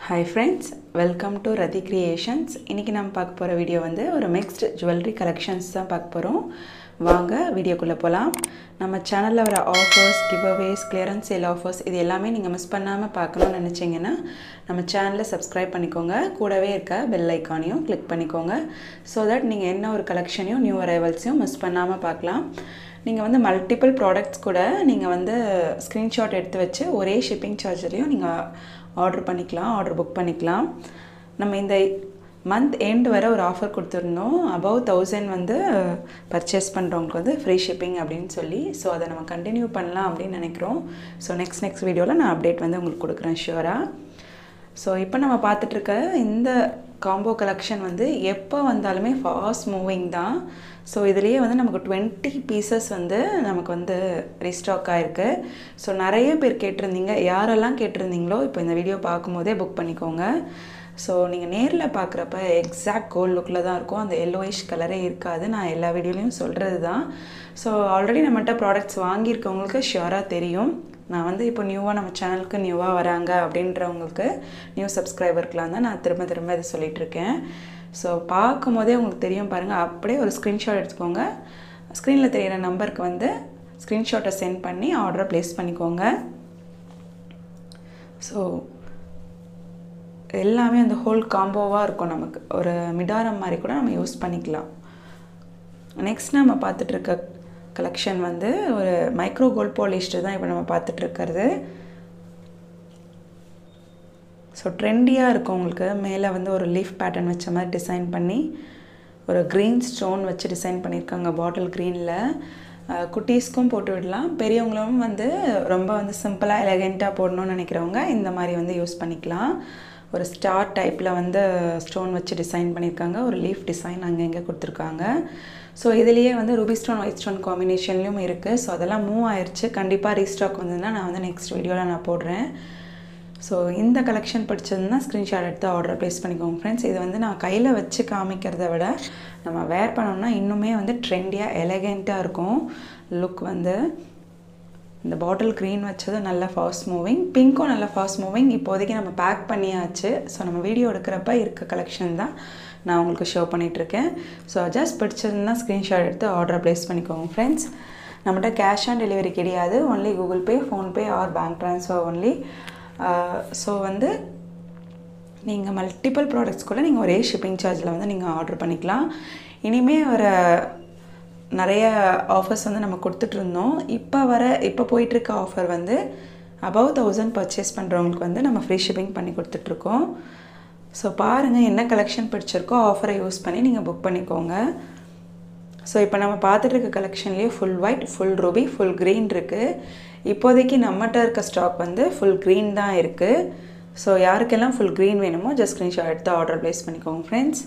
hi friends welcome to Rathi creations இன்றைக்கி நம்ம பார்க்க போகிற வீடியோ வந்து ஒரு மிக்ஸ்டு ஜுவல்லரி கலெக்ஷன்ஸ் தான் பார்க்க போகிறோம் வாங்க வீடியோக்குள்ளே போகலாம் நம்ம சேனலில் வர offers giveaways clearance sale offers இது எல்லாமே நீங்கள் மிஸ் பண்ணாமல் பார்க்கணும்னு நினச்சிங்கன்னா நம்ம சேனலை சப்ஸ்கிரைப் பண்ணிக்கோங்க கூடவே இருக்க பெல் ஐக்கானையும் கிளிக் பண்ணிக்கோங்க ஸோ தட் நீங்கள் என்ன ஒரு கலெக்ஷனையும் நியூ அரைவல்ஸையும் மிஸ் பண்ணாமல் பார்க்கலாம் நீங்கள் வந்து மல்டிபிள் ப்ராடக்ட்ஸ் கூட நீங்கள் வந்து ஸ்க்ரீன்ஷாட் எடுத்து வச்சு ஒரே ஷிப்பிங் சார்ஜர்லையும் நீங்கள் ஆர்டர் பண்ணிக்கலாம் ஆர்டர் புக் பண்ணிக்கலாம் நம்ம இந்த மந்த் எண்ட் வர ஒரு ஆஃபர் கொடுத்துருந்தோம் அபவ் தௌசண்ட் வந்து பர்ச்சேஸ் பண்ணுறவங்களுக்கு வந்து ஃப்ரீ ஷிப்பிங் அப்படின்னு சொல்லி ஸோ அதை நம்ம கண்டினியூ பண்ணலாம் அப்படின்னு நினைக்கிறோம் ஸோ நெக்ஸ்ட் நெக்ஸ்ட் வீடியோவில் நான் அப்டேட் வந்து உங்களுக்கு கொடுக்குறேன் ஷியூராக ஸோ இப்போ நம்ம பார்த்துட்ருக்க இந்த காம்போ கலெக்ஷன் வந்து எப்போ வந்தாலுமே ஃபாஸ்ட் மூவிங் தான் ஸோ இதுலேயே வந்து நமக்கு டுவெண்ட்டி பீசஸ் வந்து நமக்கு வந்து ரீஸ்டாக் ஆகிருக்கு ஸோ நிறைய பேர் கேட்டிருந்தீங்க யாரெல்லாம் கேட்டிருந்தீங்களோ இப்போ இந்த வீடியோ பார்க்கும்போதே புக் பண்ணிக்கோங்க ஸோ நீங்கள் நேரில் பார்க்குறப்ப எக்ஸாக்ட் கோல்ட் லுக்கில் தான் இருக்கும் அந்த எல்லோயிஷ் கலரே இருக்காது நான் எல்லா வீடியோலையும் சொல்கிறது தான் ஸோ ஆல்ரெடி நம்மகிட்ட ப்ராடக்ட்ஸ் வாங்கியிருக்கவங்களுக்கு ஷியோராக தெரியும் நான் வந்து இப்போ நியூவாக நம்ம சேனலுக்கு நியூவாக வராங்க அப்படின்றவங்களுக்கு நியூ சப்ஸ்கிரைபருக்கெலாம் தான் நான் திரும்ப திரும்ப இதை சொல்லிகிட்ருக்கேன் ஸோ பார்க்கும் போதே உங்களுக்கு தெரியும் பாருங்கள் அப்படியே ஒரு ஸ்க்ரீன்ஷாட் எடுத்துக்கோங்க ஸ்க்ரீனில் தெரியிற நம்பருக்கு வந்து ஸ்க்ரீன்ஷாட்டை சென்ட் பண்ணி ஆர்டரை ப்ளேஸ் பண்ணிக்கோங்க ஸோ எல்லாமே அந்த ஹோல் காம்போவாக இருக்கும் நமக்கு ஒரு மிடாரம் மாதிரி கூட நம்ம யூஸ் பண்ணிக்கலாம் நெக்ஸ்ட் நம்ம பார்த்துட்ருக்க கலெக்ஷன் வந்து ஒரு மைக்ரோ கோல்ட் பாலிஸ்டர் தான் இப்போ நம்ம பார்த்துட்ருக்கிறது ஸோ ட்ரெண்டியாக இருக்கும் உங்களுக்கு மேலே வந்து ஒரு லீஃப் பேட்டர்ன் வச்ச மாதிரி டிசைன் பண்ணி ஒரு க்ரீன் ஸ்டோன் வச்சு டிசைன் பண்ணியிருக்காங்க பாட்டில் க்ரீனில் குட்டீஸ்க்கும் போட்டு விடலாம் பெரியவங்களும் வந்து ரொம்ப வந்து சிம்பிளாக எலகெண்ட்டாக போடணும்னு நினைக்கிறவங்க இந்த மாதிரி வந்து யூஸ் பண்ணிக்கலாம் ஒரு ஸ்டார் டைப்பில் வந்து ஸ்டோன் வச்சு டிசைன் பண்ணியிருக்காங்க ஒரு லீஃப் டிசைன் அங்கே இங்கே கொடுத்துருக்காங்க ஸோ இதுலேயே வந்து ரூபி ஸ்டோன் ஒயிட் ஸ்டோன் காம்பினேஷன்லையும் இருக்குது ஸோ அதெல்லாம் மூவ் ஆயிடுச்சு கண்டிப்பாக ரீஸ்டாக் வந்ததுன்னா நான் வந்து நெக்ஸ்ட் வீடியோவில் நான் போடுறேன் ஸோ இந்த கலெக்ஷன் பிடிச்சதுன்னா ஸ்க்ரீன்ஷாட் எடுத்து ஆர்டர் ப்ளேஸ் பண்ணிக்கோங்க ஃப்ரெண்ட்ஸ் இது வந்து நான் கையில் வச்சு காமிக்கிறத விட நம்ம வேர் பண்ணோம்னா இன்னுமே வந்து ட்ரெண்டியாக எலகெண்ட்டாக இருக்கும் லுக் வந்து இந்த பாட்டில் க்ரீன் வச்சது நல்ல ஃபாஸ்ட் மூவிங் பிங்க்கும் நல்ல ஃபாஸ்ட் மூவிங் இப்போதைக்கு நம்ம பேக் பண்ணியாச்சு ஸோ நம்ம வீடியோ எடுக்கிறப்ப இருக்க கலெக்ஷன் தான் நான் உங்களுக்கு ஷோ பண்ணிகிட்ருக்கேன் ஸோ ஜஸ்ட் பிடிச்சிருந்தா ஸ்க்ரீன்ஷாட் எடுத்து ஆர்டர் ப்ளேஸ் பண்ணிக்கோங்க ஃப்ரெண்ட்ஸ் நம்மகிட்ட கேஷ் ஆன் டெலிவரி கிடையாது only Google Pay PhonePe or bank transfer only so வந்து நீங்கள் மல்டிபிள் ப்ராடக்ட்ஸ் கூட நீங்கள் ஒரே ஷிப்பிங் சார்ஜில் வந்து நீங்கள் ஆர்டர் பண்ணிக்கலாம் இனிமே வர நிறைய ஆஃபர்ஸ் வந்து நம்ம கொடுத்துட்ருந்தோம் இப்போ வர இப்போ போயிட்டுருக்க ஆஃபர் வந்து அபவ் தௌசண்ட் பர்ச்சேஸ் பண்ணுறவங்களுக்கு வந்து நம்ம ஃப்ரீ ஷிப்பிங் பண்ணி கொடுத்துட்ருக்கோம் ஸோ பாருங்கள் என்ன கலெக்ஷன் பிடிச்சிருக்கோ ஆஃபரை யூஸ் பண்ணி நீங்கள் புக் பண்ணிக்கோங்க ஸோ இப்போ நம்ம பார்த்துட்டு இருக்க கலெக்ஷன்லேயே full white full ruby full green இருக்குது இப்போதைக்கு நம்மகிட்ட இருக்க ஸ்டாக் வந்து ஃபுல் க்ரீன் தான் இருக்குது ஸோ யாருக்கெல்லாம் ஃபுல் க்ரீன் வேணுமோ ஜஸ்ட் ஸ்க்ரீன்ஷாட் எடுத்து ஆர்டர் ப்ளேஸ் பண்ணிக்கோங்க ஃப்ரெண்ட்ஸ்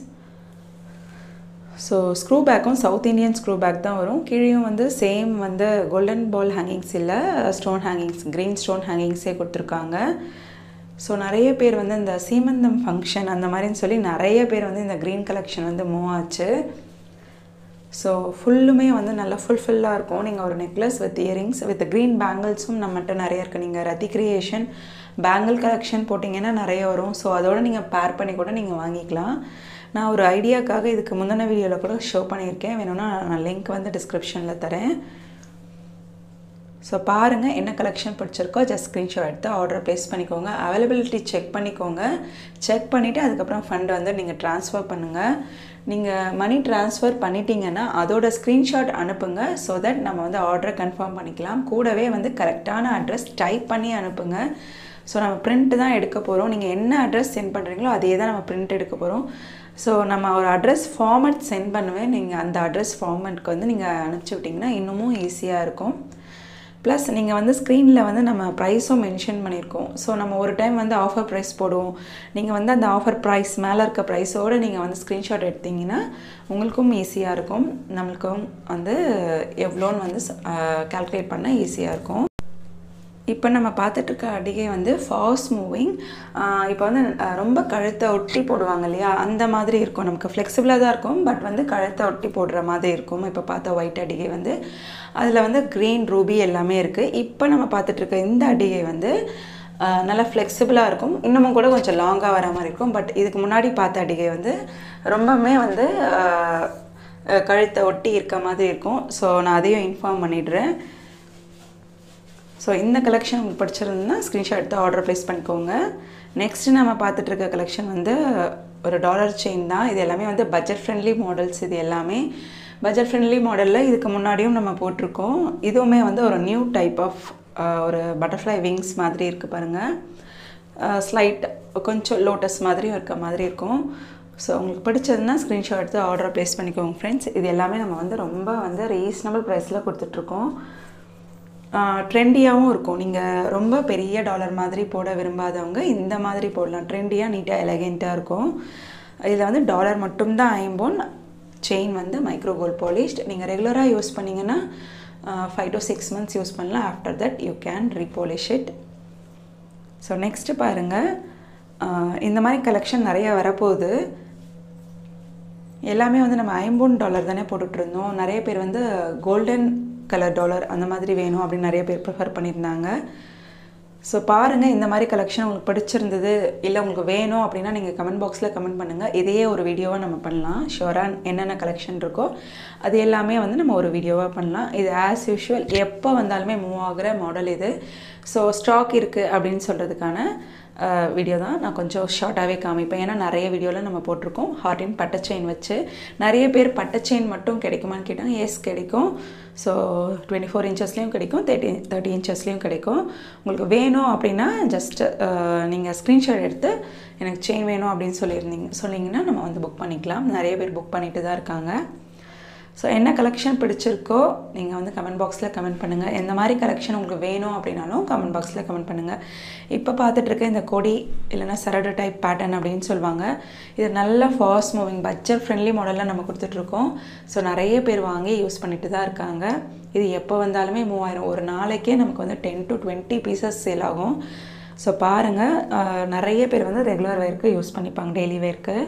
ஸோ ஸ்க்ரூ பேக்கும் சவுத் இண்டியன் ஸ்க்ரூ பேக் தான் வரும் கீழேயும் வந்து சேம் வந்து கோல்டன் பால் ஹேங்கிங்ஸ் இல்லை ஸ்டோன் ஹேங்கிங்ஸ் க்ரீன் ஸ்டோன் ஹேங்கிங்ஸே கொடுத்துருக்காங்க ஸோ நிறைய பேர் வந்து இந்த சீமந்தம் ஃபங்க்ஷன் அந்த மாதிரின்னு சொல்லி நிறைய பேர் வந்து இந்த க்ரீன் கலெக்ஷன் வந்து மூவ் ஆச்சு ஸோ ஃபுல்லுமே வந்து நல்லா ஃபுல்ஃபில்லாக இருக்கும் நீங்கள் ஒரு necklace with earrings with green பேங்கிள்ஸும் நம்மகிட்ட நிறைய இருக்குது நீங்கள் ரதி கிரியேஷன் பேங்கிள் கலெக்ஷன் போட்டிங்கன்னா நிறைய வரும் ஸோ அதோடு நீங்கள் பேர் பண்ணி கூட நீங்கள் வாங்கிக்கலாம் நான் ஒரு ஐடியாக்காக இதுக்கு முந்தின வீடியோவில் கூட ஷோ பண்ணியிருக்கேன் வேணும்னா நான் லிங்க் வந்து டிஸ்கிரிப்ஷனில் தரேன் ஸோ பாருங்கள் என்ன கலெக்ஷன் பிடிச்சிருக்கோ ஜஸ்ட் ஸ்க்ரீன்ஷாட் எடுத்து ஆர்டர் ப்ளேஸ் பண்ணிக்கோங்க அவைலபிலிட்டி செக் பண்ணிக்கோங்க செக் பண்ணிவிட்டு அதுக்கப்புறம் ஃபண்ட் வந்து நீங்கள் ட்ரான்ஸ்ஃபர் பண்ணுங்கள் நீங்கள் மணி ட்ரான்ஸ்ஃபர் பண்ணிட்டீங்கன்னா அதோட ஸ்க்ரீன்ஷாட் அனுப்புங்க ஸோ தட் நம்ம வந்து ஆர்டரை கன்ஃபார்ம் பண்ணிக்கலாம் கூடவே வந்து கரெக்டான அட்ரஸ் டைப் பண்ணி அனுப்புங்க ஸோ நம்ம பிரிண்ட் தான் எடுக்க போகிறோம் நீங்கள் என்ன அட்ரஸ் சென்ட் பண்ணுறீங்களோ அதே தான் நம்ம பிரிண்ட் எடுக்க போகிறோம் ஸோ நம்ம ஒரு அட்ரஸ் ஃபார்மட் சென்ட் பண்ணுவேன் நீங்கள் அந்த அட்ரஸ் ஃபார்மட்க்கு வந்து நீங்கள் அனுப்பிச்சி விட்டிங்கன்னா இன்னமும் ஈஸியாக இருக்கும் ப்ளஸ் நீங்கள் வந்து ஸ்க்ரீனில் வந்து நம்ம ப்ரைஸும் மென்ஷன் பண்ணியிருக்கோம் ஸோ நம்ம ஒரு டைம் வந்து ஆஃபர் ப்ரைஸ் போடுவோம் நீங்கள் வந்து அந்த ஆஃபர் ப்ரைஸ் மேலே இருக்க ப்ரைஸோடு நீங்கள் வந்து ஸ்க்ரீன்ஷாட் எடுத்தீங்கன்னா உங்களுக்கும் ஈஸியாக இருக்கும் நம்மளுக்கும் வந்து எவ்வளோன்னு வந்து கால்குலேட் பண்ண ஈஸியாக இருக்கும் இப்போ நம்ம பார்த்துட்ருக்க அடிகை வந்து ஃபாஸ்ட் மூவிங் இப்போ வந்து ரொம்ப கழுத்தை ஒட்டி போடுவாங்க இல்லையா அந்த மாதிரி இருக்கும் நமக்கு ஃப்ளெக்சிபிளாக தான் இருக்கும் பட் வந்து கழுத்தை ஒட்டி போடுற மாதிரி இருக்கும் இப்போ பார்த்த ஒயிட் அடிகை வந்து அதில் வந்து க்ரீன் ரூபி எல்லாமே இருக்குது இப்போ நம்ம பார்த்துட்ருக்க இந்த அடிகை வந்து அஹ், நல்லா ஃப்ளெக்சிபிளாக இருக்கும் இன்னமும் கூட கொஞ்சம் லாங்காக வர மாதிரி இருக்கும் பட் இதுக்கு முன்னாடி பார்த்த அடிகை வந்து ரொம்பவுமே வந்து அஹ், அஹ், கழுத்தை ஒட்டி இருக்க மாதிரி இருக்கும் ஸோ நான் அதையும் இன்ஃபார்ம் பண்ணிடுறேன் ஸோ இந்த கலெக்ஷன் உங்களுக்கு பிடிச்சிருந்ததுன்னா ஸ்க்ரீன்ஷாட் எடுத்து ஆர்டர் ப்ளேஸ் பண்ணிக்கோங்க நெக்ஸ்ட் நம்ம பார்த்துட்டு இருக்க கலெக்ஷன் வந்து ஒரு டாலர் செயின் தான் இது எல்லாமே வந்து பட்ஜெட் ஃப்ரெண்ட்லி மாடல்ஸ் இது எல்லாமே பட்ஜெட் ஃப்ரெண்ட்லி மாடலில் இதுக்கு முன்னாடியும் நம்ம போட்டிருக்கோம் இதுவுமே வந்து ஒரு நியூ டைப் ஆஃப் ஒரு பட்டர்ஃப்ளை விங்ஸ் மாதிரி இருக்குது பாருங்கள் ஸ்லைட் கொஞ்சம் லோட்டஸ் மாதிரியும் இருக்க மாதிரி இருக்கும் ஸோ உங்களுக்கு பிடிச்சதுன்னா ஸ்க்ரீன்ஷாட் எடுத்து ஆர்டர் ப்ளேஸ் பண்ணிக்கோங்க ஃப்ரெண்ட்ஸ் இது எல்லாமே நம்ம வந்து ரொம்ப வந்து ரீசனபிள் ப்ரைஸில் கொடுத்துட்ருக்கோம் ட்ரெண்டியாகவும் இருக்கும் நீங்கள் ரொம்ப பெரிய டாலர் மாதிரி போட விரும்பாதவங்க இந்த மாதிரி போடலாம் ட்ரெண்டியாக நீட்டாக எலகெண்ட்டாக இருக்கும் இதில் வந்து டாலர் மட்டும்தான் ஐம்போன் செயின் வந்து மைக்ரோ கோல்ட் பாலிஷ்ட் நீங்கள் ரெகுலராக யூஸ் பண்ணிங்கன்னா five to six months use பண்ணலாம் after that you can repolish it so next பாருங்கள் இந்த மாதிரி கலெக்ஷன் நிறைய வரப்போகுது எல்லாமே வந்து நம்ம ஐம்பொன் டாலர் தானே போட்டுட்டு இருந்தோம் நிறைய பேர் வந்து கோல்டன் கலர் டாலர் அந்த மாதிரி வேணும் அப்படின்னு நிறைய பேர் ப்ரிஃபர் பண்ணியிருந்தாங்க ஸோ பாருங்கள் இந்த மாதிரி கலெக்ஷன் உங்களுக்கு பிடிச்சிருந்தது இல்லை உங்களுக்கு வேணும் அப்படின்னா நீங்கள் கமெண்ட் பாக்ஸில் கமெண்ட் பண்ணுங்கள் இதையே ஒரு வீடியோவாக நம்ம பண்ணலாம் ஷுவராக என்னென்ன கலெக்ஷன் இருக்கோ அது எல்லாமே வந்து நம்ம ஒரு வீடியோவாக பண்ணலாம் இது ஆஸ் யூஷுவல் எப்போ வந்தாலுமே மூவ் ஆகிற மாடல் இது ஸோ ஸ்டாக் இருக்குது அப்படின்னு சொல்கிறதுக்கான வீடியோ தான் நான் கொஞ்சம் ஷார்ட்டாகவே காமிப்பேன் ஏன்னா நிறைய வீடியோவில் நம்ம போட்டிருக்கோம் ஹார்டின் பட்டை செயின் வச்சு நிறைய பேர் பட்டை செயின் மட்டும் கிடைக்குமான்னு கேட்டாங்க எஸ் கிடைக்கும் ஸோ டுவெண்ட்டி ஃபோர் இன்ச்சஸ்லேயும் கிடைக்கும் தேர்ட்டி தேர்ட்டி இன்ச்சஸ்லேயும் கிடைக்கும் உங்களுக்கு வேணும் அப்படின்னா ஜஸ்ட் நீங்கள் ஸ்க்ரீன்ஷாட் எடுத்து எனக்கு செயின் வேணும் அப்படின்னு சொல்லியிருந்தீங்க சொன்னீங்கன்னா நம்ம வந்து புக் பண்ணிக்கலாம் நிறைய பேர் புக் பண்ணிட்டு தான் இருக்காங்க ஸோ என்ன கலெக்ஷன் பிடிச்சிருக்கோ நீங்கள் வந்து கமெண்ட் பாக்ஸில் கமெண்ட் பண்ணுங்கள் எந்த மாதிரி கலெக்ஷன் உங்களுக்கு வேணும் அப்படின்னாலும் கமெண்ட் பாக்ஸில் கமெண்ட் பண்ணுங்கள் இப்போ பார்த்துட்டு இருக்க இந்த கொடி இல்லைன்னா சரடு டைப் பேட்டர்ன் அப்படின்னு சொல்லுவாங்க இது நல்ல ஃபாஸ்ட் மூவிங் பட்ஜெட் ஃப்ரெண்ட்லி மாடலில் நம்ம கொடுத்துட்ருக்கோம் ஸோ நிறைய பேர் வாங்கி யூஸ் பண்ணிட்டு தான் இருக்காங்க இது எப்போ வந்தாலுமே மூவாயிரம் ஒரு நாளைக்கே நமக்கு வந்து ten to twenty pieces sale ஆகும் ஸோ பாருங்கள் நிறைய பேர் வந்து ரெகுலர் வேர்க்கு யூஸ் பண்ணிப்பாங்க டெய்லி வேர்க்கு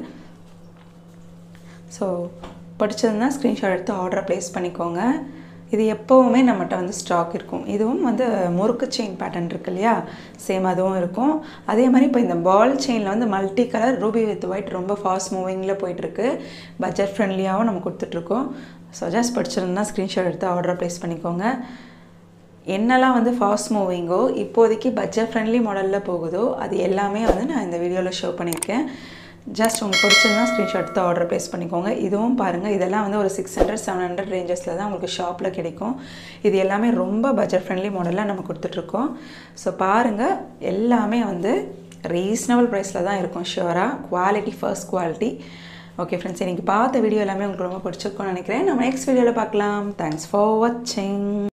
ஸோ பிடிச்சதுன்னா ஸ்க்ரீன்ஷாட் எடுத்து ஆர்டரை ப்ளேஸ் பண்ணிக்கோங்க இது எப்போவுமே நம்மகிட்ட வந்து ஸ்டாக் இருக்கும் இதுவும் வந்து முறுக்கு செயின் பேட்டர்ன் இருக்கு இல்லையா சேம் அதுவும் இருக்கும் அதே மாதிரி இப்போ இந்த பால் செயினில் வந்து multi colour ruby with white ரொம்ப ஃபாஸ்ட் மூவிங்கில் போயிட்டுருக்கு பட்ஜெட் ஃப்ரெண்ட்லியாகவும் நம்ம கொடுத்துட்ருக்கோம் ஸோ ஜஸ்ட் பிடிச்சிருந்தா ஸ்க்ரீன்ஷாட் எடுத்து ஆர்டரை ப்ளேஸ் பண்ணிக்கோங்க என்னெல்லாம் வந்து ஃபாஸ்ட் மூவிங்கோ இப்போதைக்கு பட்ஜெட் ஃப்ரெண்ட்லி மாடலில் போகுதோ அது எல்லாமே வந்து நான் இந்த வீடியோவில் ஷோ பண்ணியிருக்கேன் ஜஸ்ட் உங்களுக்கு பிடிச்சிருந்தா ஸ்க்ரீன்ஷாட் எடுத்து ஆர்டர் ப்ளேஸ் பண்ணிக்கோங்க இதுவும் பாருங்கள் இதெல்லாம் வந்து ஒரு சிக்ஸ் ஹண்ட்ரட் செவன் ஹண்ட்ரட் ரேஞ்சஸில் தான் உங்களுக்கு ஷாப்பில் கிடைக்கும் இது எல்லாமே ரொம்ப பட்ஜெட் ஃப்ரெண்ட்லி மாடலில் நம்ம கொடுத்துட்ருக்கோம் ஸோ பாருங்கள் எல்லாமே வந்து ரீசனபிள் ப்ரைஸில் தான் இருக்கும் ஷுவராக quality first quality okay friends இன்றைக்கி பார்த்த வீடியோ எல்லாமே உங்களுக்கு ரொம்ப பிடிச்சிருக்கும்னு நினைக்கிறேன் நம்ம நெக்ஸ்ட் வீடியோவில் பார்க்கலாம் தேங்க்ஸ் ஃபார் வாட்சிங்